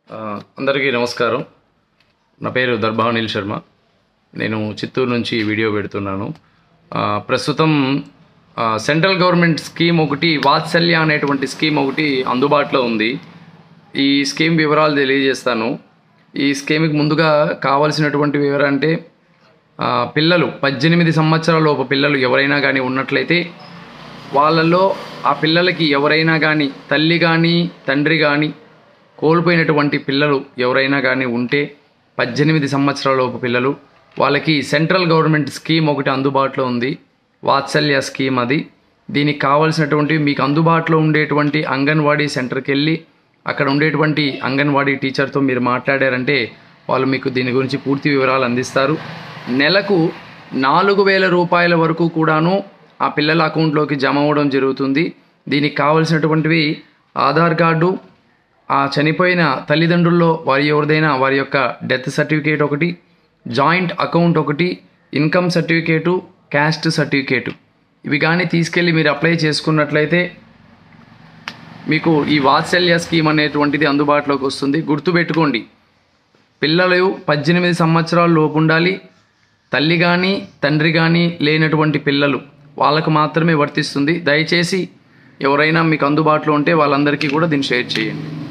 ఆ, అందరికీ నమస్కారం నా పేరు దర్భానిల్ శర్మ నేను చిత్తూరు నుంచి ఈ వీడియో పెడుతున్నాను ఆ, ప్రస్తుతం ఆ, సెంట్రల్ గవర్నమెంట్ స్కీమ్ ఒకటి వాత్సల్య అనేటువంటి స్కీమ్ ఒకటి అందుబాటులో ఉంది ఈ స్కీమ్ వివరాలు తెలియజేస్తాను ఈ స్కీమ్కి ముందుగా కావాల్సినటువంటి వివరం అంటే ఆ, పిల్లలు పద్దెనిమిది సంవత్సరాల లోపు పిల్లలు ఎవరైనా కానీ ఉన్నట్లయితే వాళ్ళల్లో ఆ పిల్లలకి ఎవరైనా కానీ తల్లి కానీ తండ్రి కానీ కోల్పోయినటువంటి పిల్లలు ఎవరైనా కానీ ఉంటే పద్దెనిమిది సంవత్సరాల లోపు పిల్లలు వాళ్ళకి సెంట్రల్ గవర్నమెంట్ స్కీమ్ ఒకటి అందుబాటులో ఉంది వాత్సల్య స్కీమ్ అది దీనికి కావాల్సినటువంటి మీకు అందుబాటులో ఉండేటువంటి అంగన్వాడీ సెంటర్కి వెళ్ళి అక్కడ ఉండేటువంటి అంగన్వాడీ టీచర్తో మీరు మాట్లాడారంటే వాళ్ళు మీకు దీని గురించి పూర్తి వివరాలు అందిస్తారు నెలకు నాలుగు వేల రూపాయల వరకు కూడాను ఆ పిల్లల అకౌంట్లోకి జమ అవ్వడం జరుగుతుంది దీనికి కావలసినటువంటివి ఆధార్ కార్డు ఆ చనిపోయిన తల్లిదండ్రుల్లో వారి ఎవరిదైనా వారి యొక్క డెత్ సర్టిఫికేట్ ఒకటి జాయింట్ అకౌంట్ ఒకటి ఇన్కమ్ సర్టిఫికేటు క్యాస్ట్ సర్టిఫికేటు ఇవి కానీ తీసుకెళ్ళి మీరు అప్లై చేసుకున్నట్లయితే మీకు ఈ వాత్సల్య స్కీమ్ అనేటువంటిది అందుబాటులోకి వస్తుంది గుర్తుపెట్టుకోండి పిల్లలు పద్దెనిమిది సంవత్సరాల లోపు ఉండాలి తల్లి కానీ తండ్రి కానీ లేనటువంటి పిల్లలు వాళ్ళకు మాత్రమే వర్తిస్తుంది దయచేసి ఎవరైనా మీకు అందుబాటులో ఉంటే వాళ్ళందరికీ కూడా దీన్ని షేర్ చేయండి